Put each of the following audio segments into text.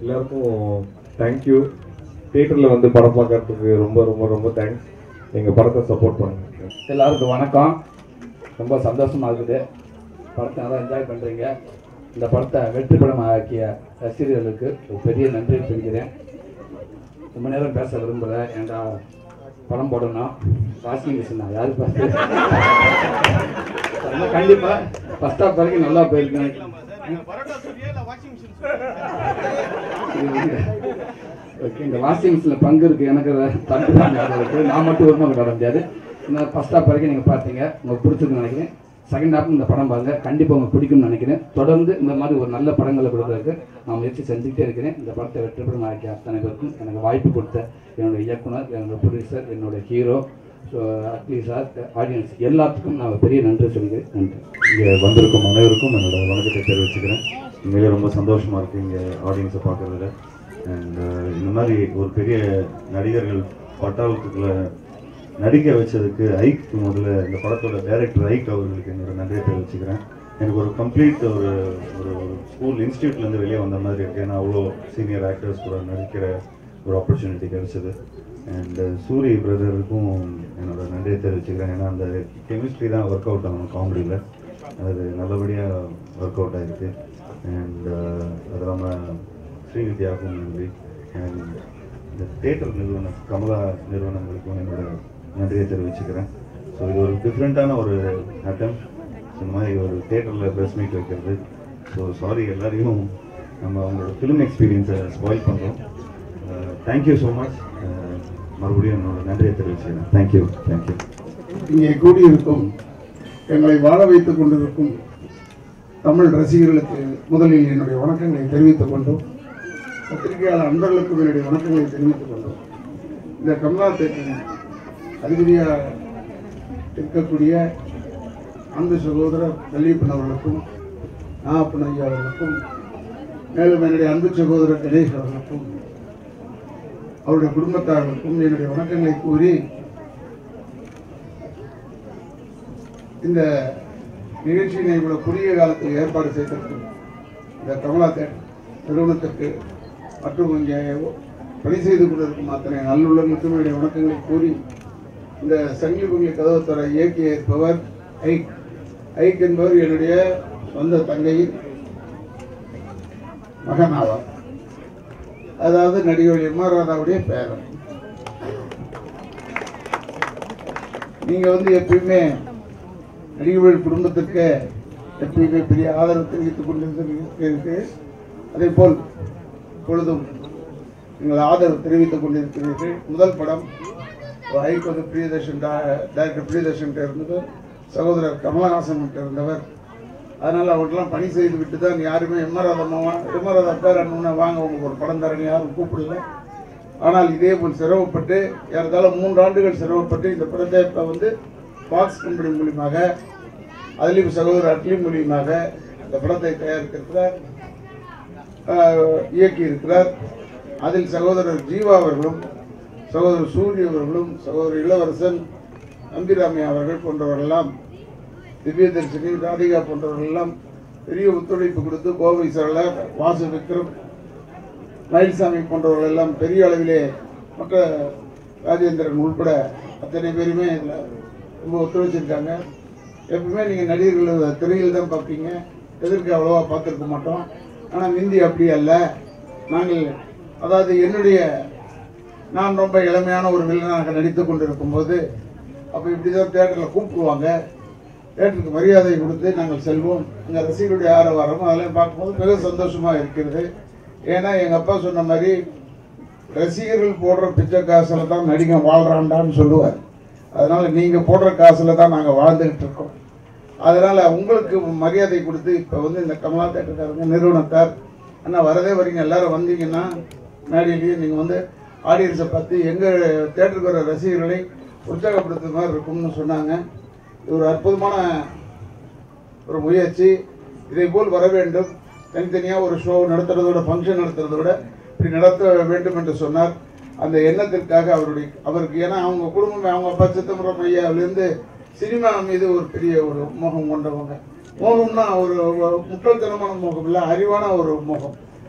எல்லாருக்கும் தேங்க்யூ தியேட்டரில் வந்து படம் பார்க்கறதுக்கு ரொம்ப ரொம்ப ரொம்ப தேங்க்ஸ் எங்கள் படத்தை சப்போர்ட் பண்ணுங்க எல்லாருக்கும் வணக்கம் ரொம்ப சந்தோஷமா இருக்குது படத்தை நல்லா என்ஜாய் பண்ணுறீங்க இந்த படத்தை வெற்றி படம் ஆக்கிய ரசிகர்களுக்கு ஒரு பெரிய நன்றி சொல்கிறேன் ரொம்ப நேரம் பேச விரும்பல ஏன்டா படம் போடணும் வாஷிங் மிஷின் நான் யாரு பார்த்து அதனால கண்டிப்பா ஃபர்ஸ்ட் ஹாஃப் வரைக்கும் நல்லா போயிருக்கேன் ஓகே இந்த வாஷிங் மிஷினில் பங்கு இருக்கு எனக்கு தட்டு தான் ஞாபகம் இருக்கு நான் மட்டும் ஒரு நாள் வர முடியாது இன்னும் ஃபர்ஸ்ட் ஹாஃப் வரைக்கும் நீங்கள் பார்த்தீங்க உங்களுக்கு பிடிச்சிருக்குன்னு நினைக்கிறேன் செகண்ட் ஹாஃப் இந்த படம் பாருங்க கண்டிப்பாக உங்களுக்கு பிடிக்கும்னு நினைக்கிறேன் தொடர்ந்து இந்த மாதிரி ஒரு நல்ல படங்களை கொடுக்கறதுக்கு நான் முயற்சி செஞ்சுக்கிட்டே இருக்கிறேன் இந்த படத்தை வெற்றி படம் ஆக்கிய அத்தனை பேருக்கும் எனக்கு வாய்ப்பு கொடுத்த என்னோட இயக்குனர் என்னோட ப்ரொடியூசர் என்னோட hero so at least sir audience எல்லாத்துக்கும் நான் பெரிய நன்றி சொல்லிக்கிறேன் நன்றி இங்கே வந்திருக்கும் அனைவருக்கும் என்னோட வணக்கத்தை தெரிவிச்சுக்கிறேன் உண்மையிலே ரொம்ப சந்தோஷமாக இருக்குது இங்கே ஆடியன்ஸை பார்க்குறதுல அண்ட் இந்த மாதிரி ஒரு பெரிய நடிகர்கள் பட்டாளத்துக்குள்ள நடிக்க வச்சதுக்கு ஐக் முதல்ல இந்த படத்தோட டைரக்டர் ஐக் அவர்களுக்கு என்னோட நன்றியை தெரிவிச்சுக்கிறேன் எனக்கு ஒரு கம்ப்ளீட் ஒரு ஒரு ஒரு ஸ்கூல் இன்ஸ்டியூட்லேருந்து வெளியே வந்த மாதிரி இருக்கு ஏன்னா அவ்வளோ சீனியர் ஆக்டர்ஸ் கூட நடிக்கிற ஒரு ஆப்பர்ச்சுனிட்டி கிடைச்சது அண்ட் சூரி பிரதருக்கும் என்னோட நன்றியை தெரிவிச்சுக்கிறேன் ஏன்னா அந்த கெமிஸ்ட்ரி தான் ஒர்க் அவுட் ஆகணும் காமெடியில் அது நல்லபடியாக ஒர்க் அவுட் ஆயிருக்கு அண்ட் அது இல்லாமல் ஸ்ரீவித்யாவுக்கும் நன்றி அண்ட் இந்த தேட்டர் நிறுவனம் கமலா நிறுவனங்களுக்கும் என்னோட நன்றியை தெரிவிச்சுக்கிறேன் ஸோ இது ஒரு டிஃப்ரெண்ட்டான ஒரு அட்டம் இந்த மாதிரி ஒரு தேட்டரில் ப்ரெஸ் மீட் வைக்கிறது ஸோ சாரி எல்லாரையும் நம்ம அவங்களோட ஃபிலிம் எக்ஸ்பீரியன்ஸை ஸ்பாயில் பண்ணுறோம் தேங்க்யூ ஸோ மச் மறுபடியும் என்னோட நன்றியை தெரிவிச்சுக்கிறேன் தேங்க்யூ தேங்க்யூ இங்கே கூடியிருக்கும் எங்களை வாழ வைத்துக் கொண்டிருக்கும் தமிழ் ரசிகர்களுக்கு முதலில் என்னுடைய வணக்கங்களை தெரிவித்துக் கொண்டோம் பத்திரிகையாளர் அன்பர்களுக்கும் என்னுடைய வணக்கங்களை தெரிவித்துக் கொண்டோம் இந்த கமலா தேட்டரின் அதிபதியாக இருக்கக்கூடிய அன்பு சகோதரர் கல்லியப்பன் அவர்களுக்கும் நாகப்பன் ஐயா அவர்களுக்கும் மேலும் என்னுடைய அன்பு சகோதரர் கணேஷ் அவர்களுக்கும் அவருடைய குடும்பத்தார்களுக்கும் என்னுடைய வணக்கங்களை கூறி இந்த நிகழ்ச்சியினை இவ்வளவு குறுகிய காலத்தில் ஏற்பாடு செய்திருக்கும் இந்த கமலா தேட்டர் நிறுவனத்திற்கு மற்றும் இங்கே பணி செய்து கொண்டிருக்கும் அத்தனை நல்லுள்ளங்களுக்கும் என்னுடைய வணக்கங்களை கூறி இந்த சங்கிலி பொங்கி கதவு தர இயக்கிய இருப்பவர் ஐக் ஐக் என்பவர் என்னுடைய சொந்த தங்கையின் மகன் ஆவார் அதாவது நடிகர் எம் ஆர் ராதாவுடைய பேரன் நீங்க வந்து எப்பயுமே நடிகர்கள் குடும்பத்திற்கு எப்பயுமே பெரிய ஆதரவு தெரிவித்துக் கொண்டிருக்கிறீர்கள் அதே போல் இப்பொழுதும் நீங்கள் ஆதரவு தெரிவித்துக் கொண்டிருக்கிறீர்கள் முதல் படம் ஐக் வந்து பிரியதர்ஷன் டைரக்டர் பிரியதர்ஷன் இருந்தவர் சகோதரர் கமலஹாசன் இருந்தவர் அதனால அவர்களெல்லாம் பணி செய்து விட்டு தான் யாருமே எம்மராதம்மா எம்மராதா பேர் அண்ணா வாங்க உங்களுக்கு ஒரு படம் தரேன்னு யாரும் கூப்பிடல ஆனால் இதே போல் சிரமப்பட்டு ஏறத்தாழ மூன்று ஆண்டுகள் சிரமப்பட்டு இந்த படத்தை இப்போ வந்து பாக்ஸ் கம்பெனி மூலியமாக அதுலேயும் சகோதரர் அட்லி மூலியமாக இந்த படத்தை தயாரித்திருக்கிறார் ஆஹ், இயக்கியிருக்கிறார் அதில் சகோதரர் ஜீவா அவர்களும் சகோதரர் சூரிய அவர்களும் சகோதரர் இளவரசன் நம்பிராமையா அவர்கள் போன்றவர்களெல்லாம் திவ்யதர்ஷினி ராதிகா போன்றவர்கள் எல்லாம் பெரிய ஒத்துழைப்பு கொடுத்து கோவை சரள வாசு விக்ரம் மயில்சாமி போன்றவர்கள் எல்லாம் பெரிய அளவிலே மற்ற ராஜேந்திரன் உள்பட அத்தனை பேருமே இதில் ரொம்ப ஒத்துழைச்சிருக்காங்க எப்பவுமே நீங்கள் நடிகர்கள் திரையில் தான் பார்ப்பீங்க எதிர்க்க அவ்வளோவா பார்த்துருக்க மாட்டோம் ஆனால் மிந்தி அப்படி அல்ல நாங்கள் அதாவது என்னுடைய நான் ரொம்ப இளமையான ஒரு வில்லனாக நடித்து கொண்டிருக்கும் போது அப்போ இப்படி தான் தேட்டரில் கூப்பிடுவாங்க தேட்டருக்கு மரியாதை கொடுத்து நாங்கள் செல்வோம் அங்கே ரசிகர்களுடைய ஆரவாரம் அதெல்லாம் பார்க்கும்போது மிக சந்தோஷமாக இருக்கிறது ஏன்னா எங்கள் அப்பா சொன்ன மாதிரி ரசிகர்கள் போடுற பிச்சை காசில் தான் நடிகன் வாழ்றான்டான்னு சொல்லுவார் அதனால நீங்கள் போடுற காசில் தான் நாங்கள் வாழ்ந்துகிட்டு இருக்கோம் அதனால உங்களுக்கு மரியாதை கொடுத்து இப்போ வந்து இந்த கமலா தேட்டருக்காரங்க நிறுவனத்தார் அண்ணா வரதே வரீங்க எல்லாரும் வந்தீங்கன்னா மேடையிலேயே நீங்கள் வந்து ஆடியன்ஸை பார்த்து எங்கள் தேட்டருக்கு வர ரசிகர்களை உற்சாகப்படுத்துற மாதிரி இருக்கும்னு சொன்னாங்க இது ஒரு அற்புதமான ஒரு முயற்சி இதே போல் வர வேண்டும் தனித்தனியாக ஒரு ஷோ நடத்துறதோட ஃபங்க்ஷன் நடத்துறதை விட இப்படி நடத்த வேண்டும் என்று சொன்னார் அந்த எண்ணத்திற்காக அவருடைய அவருக்கு ஏன்னா அவங்க குடும்பமே அவங்க அப்பா சித்தம்பரம் ஐயாவிலேருந்து சினிமா மீது ஒரு பெரிய ஒரு மோகம் கொண்டவங்க மோகம்னா ஒரு ஒரு முட்டாள்தனமான மோகம் இல்லை அறிவான ஒரு மோகம்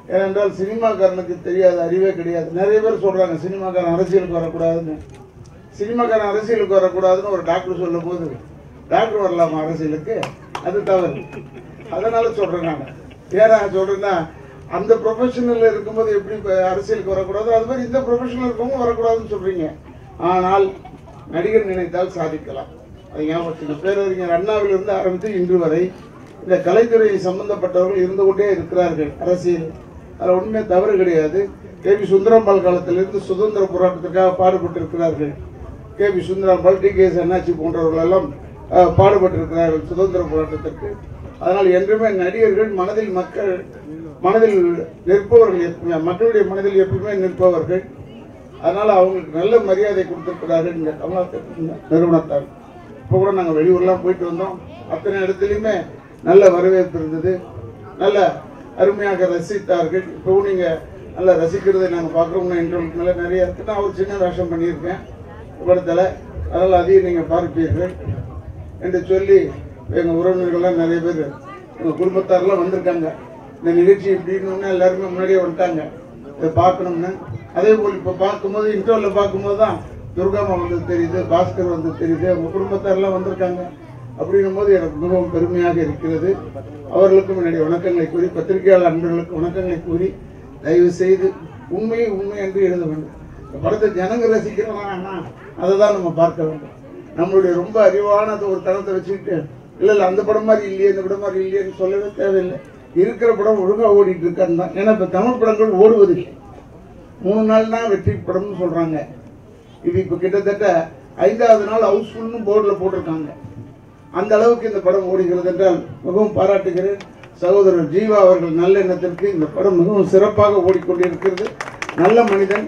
ஏனென்றால் சினிமாக்காரனுக்கு தெரியாத அறிவே கிடையாது நிறைய பேர் சொல்றாங்க சினிமாக்காரன் அரசியலுக்கு வரக்கூடாதுன்னு சினிமாக்காரன் அரசியலுக்கு வரக்கூடாதுன்னு ஒரு டாக்டர் சொல்லும் போது டாக்டர் வரலாமா அரசியலுக்கு அது தவறு அதனால சொல்றேன் நான் ஏன்னா சொல்றேன்னா அந்த ப்ரொஃபஷனல்ல இருக்கும்போது எப்படி இப்ப அரசியலுக்கு வரக்கூடாது அது மாதிரி இந்த ப்ரொஃபஷனல் இருக்கவங்க வரக்கூடாதுன்னு சொல்றீங்க ஆனால் நடிகர் நினைத்தால் சாதிக்கலாம் அது ஞாபகத்துக்கு பேரறிஞர் அண்ணாவிலிருந்து ஆரம்பித்து இன்று வரை இந்த கலைத்துறை சம்பந்தப்பட்டவர்கள் இருந்து கொண்டே இருக்கிறார்கள் அரசியல் அதில் உண்மை தவறு கிடையாது கே பி சுந்தரம்பாள் காலத்திலிருந்து சுதந்திர போராட்டத்துக்காக பாடுபட்டிருக்கிறார்கள் K B Sundarambal T K S அண்ணாச்சி போன்றவர்கள் எல்லாம் அஹ், பாடுபட்டிருக்கிறார்கள் சுதந்திர போராட்டத்திற்கு அதனால் என்றுமே நடிகர்கள் மனதில் மக்கள் மனதில் நிற்பவர்கள் எப்பவுமே மக்களுடைய மனதில் எப்பவுமே நிற்பவர்கள் அதனால அவங்களுக்கு நல்ல மரியாதை கொடுத்திருக்கிறார்கள் இந்த கமலாசன் நிறுவனத்தார் இப்போ கூட நாங்கள் வெளியூர்லாம் போயிட்டு வந்தோம் அத்தனை இடத்துலையுமே நல்ல வரவேற்பு இருந்தது நல்ல அருமையாக ரசித்தார்கள் இப்போவும் நீங்கள் நல்லா ரசிக்கிறதை நாங்கள் பார்க்குறோம்னா இன்டர்வியூ மேலே நிறைய இருக்கு நான் ஒரு சின்ன வேஷம் பண்ணியிருக்கேன் படத்தில் அதனால் அதையும் நீங்கள் பார்ப்பீர்கள் என்று சொல்லி எங்கள் உறவினர்கள்லாம் நிறைய பேர் எங்கள் குடும்பத்தாரெல்லாம் வந்திருக்காங்க இந்த நிகழ்ச்சி இப்படின்னு எல்லாருமே முன்னாடியே வந்துட்டாங்க இதை பார்க்கணும்னு அதே போல் இப்போ பார்க்கும்போது இன்டர்வலில் பார்க்கும்போது தான் துர்காமா வந்து தெரியுது பாஸ்கர் வந்து தெரியுது அவங்க குடும்பத்தாரெல்லாம் வந்திருக்காங்க அப்படின்னும் போது எனக்கு மிகவும் பெருமையாக இருக்கிறது அவர்களுக்கும் என்னுடைய வணக்கங்களை கூறி பத்திரிகையாளர் அன்பர்களுக்கு வணக்கங்களை கூறி தயவு செய்து உண்மையை உண்மை என்று எழுத வேண்டும் இந்த படத்தை ஜனங்க ரசிக்கிறாங்கன்னா அதை தான் நம்ம பார்க்க வேண்டும் நம்மளுடைய ரொம்ப அறிவான ஒரு தனத்தை வச்சுக்கிட்டு இல்ல இல்ல அந்த படம் மாதிரி இல்லையே இந்த படம் மாதிரி இல்லையேன்னு சொல்லவே தேவையில்லை இருக்கிற படம் ஒழுங்கா ஓடிட்டு இருக்கான்னு தான் ஏன்னா இப்ப தமிழ் படங்கள் ஓடுவதில்லை மூணு நாள் தான் வெற்றி படம்னு சொல்றாங்க இது இப்ப கிட்டத்தட்ட ஐந்தாவது நாள் ஹவுஸ்ஃபுல்னு போர்டில் போட்டிருக்காங்க அந்த அளவுக்கு இந்த படம் ஓடுகிறது என்றால் மிகவும் பாராட்டுகிறேன் சகோதரர் ஜீவா அவர்கள் நல்ல எண்ணத்திற்கு இந்த படம் மிகவும் சிறப்பாக ஓடிக்கொண்டிருக்கிறது நல்ல மனிதன்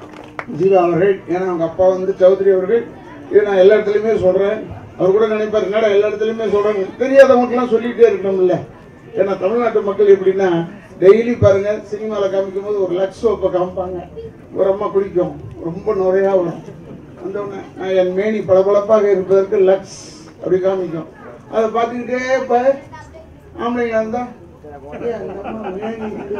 ஜீவா அவர்கள் ஏன்னா அவங்க அப்பா வந்து சௌத்ரி அவர்கள் இது நான் எல்லா இடத்துலையுமே சொல்றேன் அவர் கூட நினைப்பார் என்னடா எல்லா இடத்துலையுமே சொல்றேன் தெரியாதவங்களுக்குலாம் சொல்லிட்டே இருக்கணும்ல ஏன்னா தமிழ்நாட்டு மக்கள் எப்படின்னா டெய்லி பாருங்க சினிமாவில் காமிக்கும் போது ஒரு லக்ஸ் சோப்பை காமிப்பாங்க ஒரு அம்மா குடிக்கும் ரொம்ப நுரையா வரும் அந்த உடனே நான் என் மேனி பளபளப்பாக இருப்பதற்கு லக்ஸ் அப்படி காமிக்கும் அதை பார்த்துக்கிட்டே இப்ப ஆம்பளைங்க இருந்தா "ஏய், அந்த அம்மா மேனி இருக்கா?"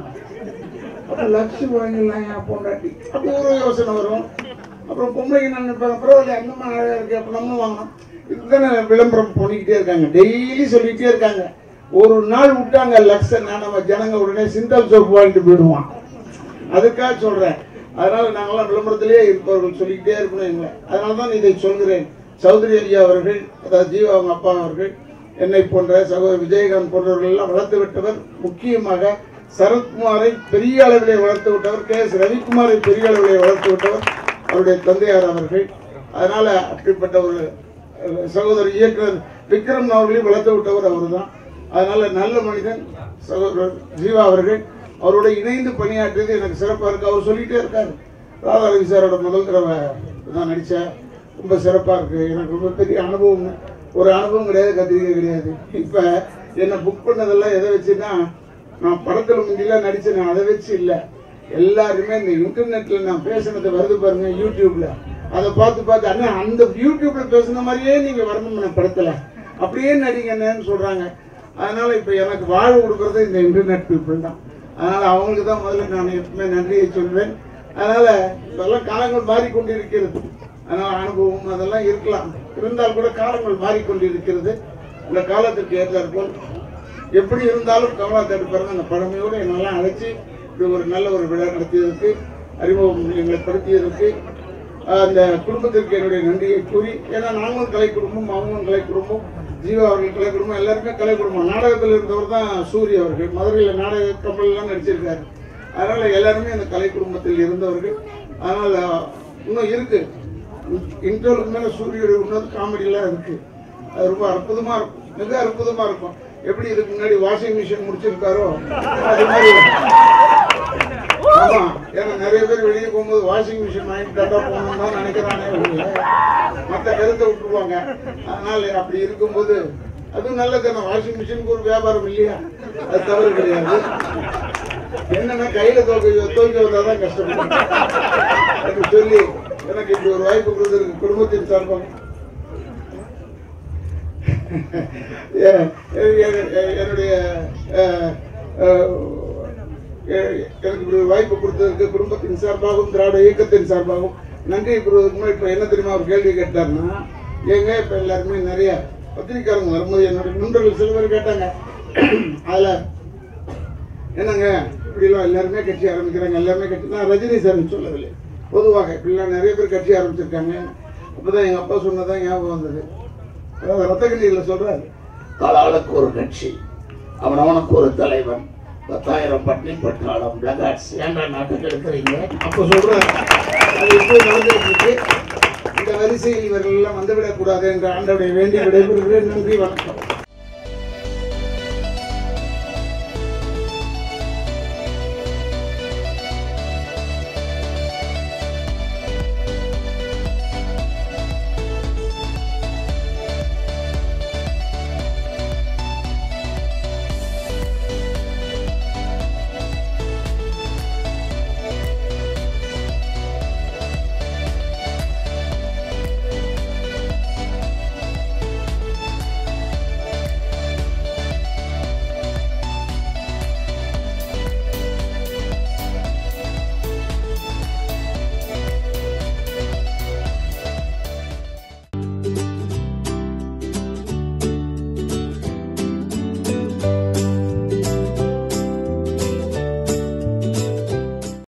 அப்ப லக்ஷ் வாங்கிடலாம் என் பொண்டாட்டி அப்படி ஒரு யோசனை வரும் அப்புறம் பொம்பளைங்க நான் நினைப்பாங்க பரவாயில்ல அந்த மாதிரி அழகா இருக்கு அப்ப நம்ம வாங்கணும் இதுதானே விளம்பரம் பண்ணிக்கிட்டே இருக்காங்க டெய்லி சொல்லிக்கிட்டே இருக்காங்க ஒரு நாள் விட்டாங்க லக்ஷன்னா நம்ம ஜனங்க உடனே சிந்தல் சோப்பு வாங்கிட்டு போயிடுவான் அதுக்காக சொல்றேன் அதனால நாங்களாம் விளம்பரத்திலேயே இருப்பவர்கள் சொல்லிக்கிட்டே இருக்கணும் எங்களை அதனால தான் இதை சொல்கிறேன் சௌத்ரி ஐயா அவர்கள் அதாவது ஜீவா அவங்க அப்பா அவர்கள் என்னை போன்ற சகோதரர் விஜயகாந்த் போன்றவர்கள் எல்லாம் வளர்த்து விட்டவர் முக்கியமாக சரத்குமாரை பெரிய அளவிலே வளர்த்து விட்டவர் கே எஸ் ரவிக்குமாரை பெரிய அளவிலே வளர்த்து விட்டவர் அவருடைய தந்தையார் அவர்கள் அதனால அப்படிப்பட்ட ஒரு அஹ், சகோதரர் இயக்குனர் விக்ரம் அவர்களையும் வளர்த்து விட்டவர் அவர்தான் அதனால நல்ல மனிதன் சகோதரர் ஜீவா அவர்கள் அவரோட இணைந்து பணியாற்றியது எனக்கு சிறப்பா இருக்கு அவர் சொல்லிட்டே இருக்காரு ராதா ரவி சாரோட முதல் தடவை நான் நடிச்சேன் ரொம்ப சிறப்பா இருக்கு எனக்கு ரொம்ப பெரிய அனுபவம் ஒரு அனுபவம் கிடையாது கத்திரிக்கை கிடையாது இப்ப என்னை புக் பண்ணதெல்லாம் எதை வச்சுன்னா நான் படத்துல முந்திலாம் நடிச்சேன் அதை வச்சு இல்லை எல்லாருமே இந்த இன்டர்நெட்ல நான் பேசுனது வருது பாருங்க யூடியூப்ல அதை பார்த்து பார்த்து அண்ணா அந்த யூடியூப்ல பேசுன மாதிரியே நீங்க வரணும் நான் படத்துல அப்படியே நடிங்கன்னு சொல்றாங்க அதனால இப்ப எனக்கு வாழ்வு கொடுக்கறது இந்த இன்டர்நெட் பீப்புள் தான் அதனால அவங்களுக்கு தான் முதல்ல நான் எப்பவுமே நன்றியை சொல்வேன் அதனால இப்பெல்லாம் காலங்கள் மாறிக்கொண்டிருக்கிறது அதனால அனுபவம் அதெல்லாம் இருக்கலாம் இருந்தால் கூட காலங்கள் மாறிக்கொண்டிருக்கிறது இந்த காலத்திற்கு ஏற்றாற்போல் எப்படி இருந்தாலும் கமலா தேடி பாருங்க அந்த பழமையோடு என்னெல்லாம் அழைச்சி இப்படி ஒரு நல்ல ஒரு விழா நடத்தியதற்கு அறிமுகம் எங்களை படுத்தியதற்கு ஆஹ், அந்த குடும்பத்திற்கு என்னுடைய நன்றியை கூறி ஏன்னா நாங்களும் கலை குடும்பம் அவங்களும் கலை குடும்பம் ஜீவா அவர்கள் கலை குடும்பம் எல்லாருமே கலை குடும்பம் நாடகத்தில் இருந்தவர் தான் சூரிய அவர்கள் மதுரையில் நாடக கப்பல்லாம் நடிச்சிருக்காரு அதனால எல்லாருமே அந்த கலை குடும்பத்தில் இருந்தவர்கள் அதனால இன்னும் இருக்கு இன்டர்வலுக்கு மேல சூரியோட இன்னொரு காமெடியெல்லாம் இருக்கு அது ரொம்ப அற்புதமா இருக்கும் மிக அற்புதமா இருக்கும் எப்படி இதுக்கு முன்னாடி வாஷிங் மிஷின் முடிச்சிருக்காரோ அது மாதிரி ஆமா ஏன்னா நிறைய பேர் வெளியே போகும்போது வாஷிங் மிஷின் வாங்கிட்டு டாட்டா போகணும்னு தான் நினைக்கிறானே ஒழிய மற்ற கருத்தை விட்டுருவாங்க அதனால அப்படி இருக்கும்போது அதுவும் நல்லது தானே வாஷிங் மிஷினுக்கு ஒரு வியாபாரம் இல்லையா அது தவறு கிடையாது என்னன்னா கையில துவைக்க துவைக்க வந்தாதான் கஷ்டப்படும் என்று சொல்லி எனக்கு இப்படி ஒரு வாய்ப்பு கொடுத்திருக்கு குடும்பத்தின் சார்பாக எ- எ- எ- என்னுடைய அஹ், அஹ், எ- எனக்கு இப்படி ஒரு வாய்ப்பு கொடுத்ததற்கு குடும்பத்தின் சார்பாகவும் திராவிட இயக்கத்தின் சார்பாகவும் நன்றி கூறுவதற்கு இப்போ என்ன தெரியுமா ஒரு கேள்வி கேட்டாருன்னா ஏங்க இப்போ எல்லாருமே நிறைய பத்திரிக்காரங்க வரும்போது என்னுடைய நண்பர்கள் சில பேர் கேட்டாங்க அதில் என்னங்க இப்படிலாம் எல்லாருமே கட்சி ஆரம்பிக்கிறாங்க எல்லாருமே கட்சி நான் ரஜினி சார் சொல்லவில்லை பொதுவாக இப்படிலாம் நிறைய பேர் கட்சி ஆரம்பிச்சிருக்காங்க அப்பதான் எங்க அப்பா சொன்னதான் ஞாபகம் வந்தது அதாவது ரத்தகண்டியில் சொல்றாரு காலாளுக்கு ஒரு கட்சி அவனவனுக்கு ஒரு தலைவன் பத்தாயிரம் பட்டினி பட்டாளம் பிளகாட்ஸ் ஏன்டா நாட்டுக்கு எடுக்கிறீங்க அப்ப சொல்றாரு அது இப்போ நடந்துட்டு இருக்கு இந்த வரிசையில் இவர்கள் எல்லாம் வந்துவிடக் கூடாது என்று ஆண்டவரை வேண்டி விடைபெறுகிறேன் நன்றி வணக்கம்